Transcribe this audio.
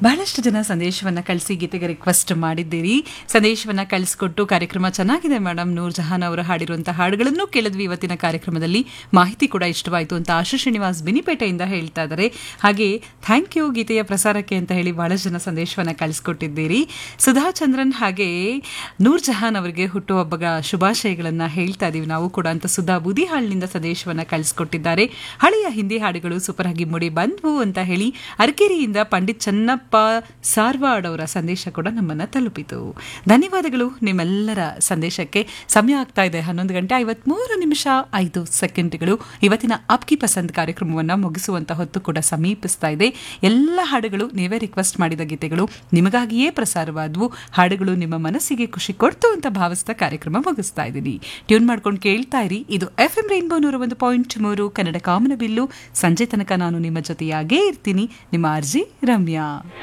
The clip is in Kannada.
ಬಹಳಷ್ಟು ಜನ ಸಂದೇಶವನ್ನ ಕಳಿಸಿ ಗೀತೆಗೆ ರಿಕ್ವೆಸ್ಟ್ ಮಾಡಿದ್ದೀರಿ ಸಂದೇಶವನ್ನ ಕಳಿಸ್ಕೊಟ್ಟು ಕಾರ್ಯಕ್ರಮ ಚೆನ್ನಾಗಿದೆ ಮೇಡಮ್ ನೂರ್ ಜಹಾನ್ ಅವರು ಹಾಡಿರುವಂತಹ ಹಾಡುಗಳನ್ನು ಕೇಳಿದ್ವಿ ಇವತ್ತಿನ ಕಾರ್ಯಕ್ರಮದಲ್ಲಿ ಮಾಹಿತಿ ಕೂಡ ಇಷ್ಟವಾಯಿತು ಅಂತ ಆಶು ಶ್ರೀನಿವಾಸ್ ಬಿನಿಪೇಟೆಯಿಂದ ಹೇಳ್ತಾ ಇದ್ದಾರೆ ಹಾಗೆ ಥ್ಯಾಂಕ್ ಯು ಗೀತೆಯ ಪ್ರಸಾರಕ್ಕೆ ಅಂತ ಹೇಳಿ ಬಹಳಷ್ಟು ಜನ ಸಂದೇಶವನ್ನ ಕಳಿಸ್ಕೊಟ್ಟಿದ್ದೀರಿ ಸುಧಾ ಚಂದ್ರನ್ ಹಾಗೆ ನೂರ್ ಜಹಾನ್ ಅವರಿಗೆ ಹುಟ್ಟುಹಬ್ಬದ ಶುಭಾಶಯಗಳನ್ನ ಹೇಳ್ತಾ ಇದೀವಿ ನಾವು ಕೂಡ ಅಂತ ಸುಧಾ ಬುದಿಹಾಳ್ನಿಂದ ಸಂದೇಶವನ್ನ ಕಳಿಸ್ಕೊಟ್ಟಿದ್ದಾರೆ ಹಳೆಯ ಹಿಂದಿ ಹಾಡುಗಳು ಸೂಪರ್ ಆಗಿ ಮುಡಿ ಬಂದ್ವು ಅಂತ ಹೇಳಿ ಅರಕೆರೆಯಿಂದ ಪಂಡಿತ್ ಚನ್ನಪ್ಪ ಸಾರ್ವಾಡ್ ಅವರ ಸಂದೇಶ ಕೂಡ ನಮ್ಮನ್ನ ತಲುಪಿತು ಧನ್ಯವಾದಗಳು ನಿಮ್ಮೆಲ್ಲರ ಸಂದೇಶಕ್ಕೆ ಸಮಯ ಆಗ್ತಾ ಇದೆ ಹನ್ನೊಂದು ಗಂಟೆ ಐವತ್ಮೂರು ನಿಮಿಷ ಐದು ಸೆಕೆಂಡ್ಗಳು ಇವತ್ತಿನ ಅಪ್ಕಿ ಪಸಂದ್ ಕಾರ್ಯಕ್ರಮವನ್ನು ಮುಗಿಸುವಂತ ಹೊತ್ತು ಕೂಡ ಸಮೀಪಿಸ್ತಾ ಇದೆ ಎಲ್ಲ ಹಾಡುಗಳು ನೀವೇ ರಿಕ್ವೆಸ್ಟ್ ಮಾಡಿದ ಗೀತೆಗಳು ನಿಮಗಾಗಿಯೇ ಪ್ರಸಾರವಾದವು ಹಾಡುಗಳು ನಿಮ್ಮ ಮನಸ್ಸಿಗೆ ಖುಷಿ ಕೊಡ್ತು ಅಂತ ಭಾವಿಸ್ತಾ ಕಾರ್ಯಕ್ರಮ ಮುಗಿಸ್ತಾ ಇದ್ದೀನಿ ಟ್ಯೂನ್ ಮಾಡ್ಕೊಂಡು ಕೇಳ್ತಾ ಇರಿ ಇದು ಎಫ್ ಎಂ ರೈನ್ಬೋ ನೂರ ಒಂದು ಪಾಯಿಂಟ್ ಮೂರು ಕನ್ನಡ ಕಾಮನಬಿಲ್ಲು ಸಂಜೆ ತನಕ ನಾನು ನಿಮ್ಮ ಜೊತೆಯಾಗೇ ಇರ್ತೀನಿ ನಿಮ್ಮ ಅರ್ಜಿ ರಮ್ಯಾ